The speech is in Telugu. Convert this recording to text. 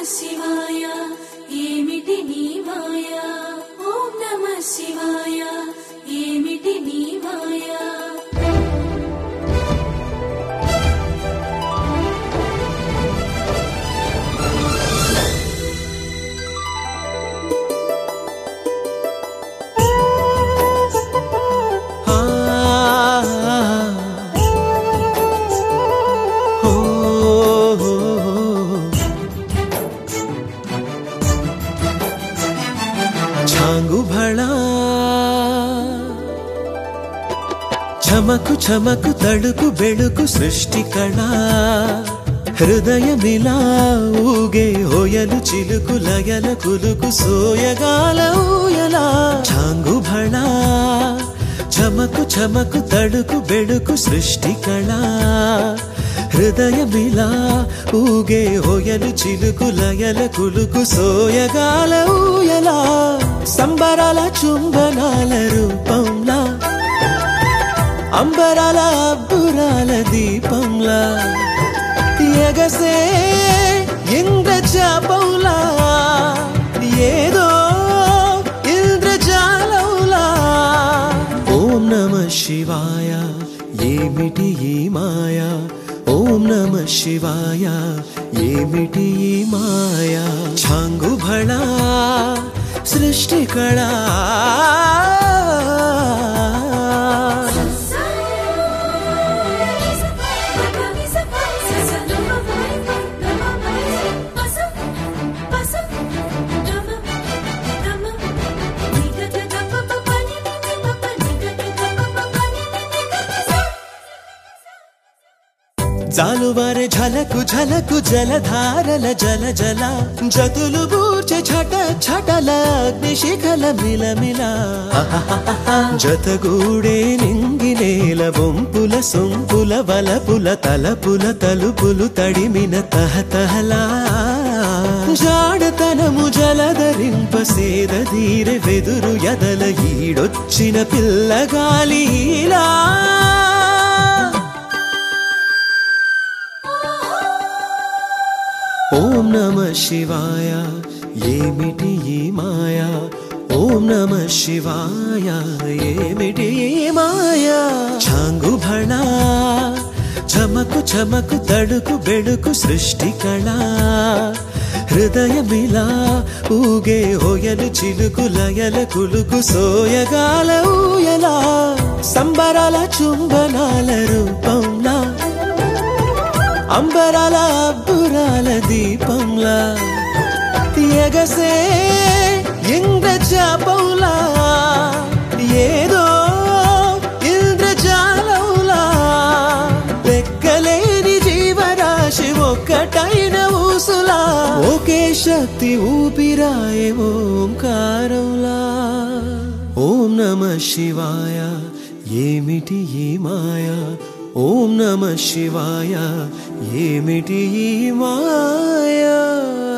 శివాయ ఏమిటి నీ మాయ ఓం నమ శివాయ ఏమిటి నీ మాయ ఆ ఓ ఛాంగు భళా చమకు చమకు తడుకు బెళుకు సృష్టి కళ హృదయమిలా ఊగే హోయలు చిలుకు లయల కులుకు సోయగాల ఊయలా ఛాంగు భళా చమకు చమకు తడుకు బెడుకు సృష్టి కళ హృదయమిలా ఊగే హోయలు చిలుకు లయల కులుకు సోయగాల ఊయలా సంబరాల చుంబనాల రూపంలా అంబరాల అబ్బురాల దీపంలా ఎగసే ఇంద్రజాపంలా ఏదో ఇంద్రజాలంలా ఓం నమ శివాయ ఏమిటి ఈ మాయ ఓం నమ శివాయ ఏమిటి ఈ మాయ ఛాంగు భళా సృష్టి కళా జాలువారే ఝలకు ఝలకు జలధారల జల జల జతులు బూర్చె ఛట ఛటల అగ్నిశిఖల మిలమిల జతగూడే నింగి నేల బొంపుల సొంపుల వలపుల తలపుల తలుపులు తడిమిన తహతహలా జాడతనము జలధరింప సేద ధీరె వెదురు ఎదల ఈడొచ్చిన పిల్లగాలి ఇలా ఓం నమ శివాయ ఏమిటి ఈ మాయ ఓం నమ శివాయ ఏమిటి ఈ మాయ ఛాంగు భళా చమకు చమకు తడుకు బెడుకు సృష్టి కళ హృదయమిలా ఊగే హోయలు చిలుకు లయల కులుకు సోయగాల ఊయలా సంబరాల చుంబనాల రూపంలా అంబరాల అబ్బురాల దీపంలా ఎగసే ఇంద్రజాపంలా ఏదో ఇంద్రజాలంలా లెక్కలేని జీవరాశి ఒక్కటైన ఊసులా ఒకే శక్తి ఊపిరాయే ఓంకారంలా ఓం నమ శివాయ ఏమిటి ఈ మాయ ఓం నమ శివాయ ఏమిటి ఈ మాయా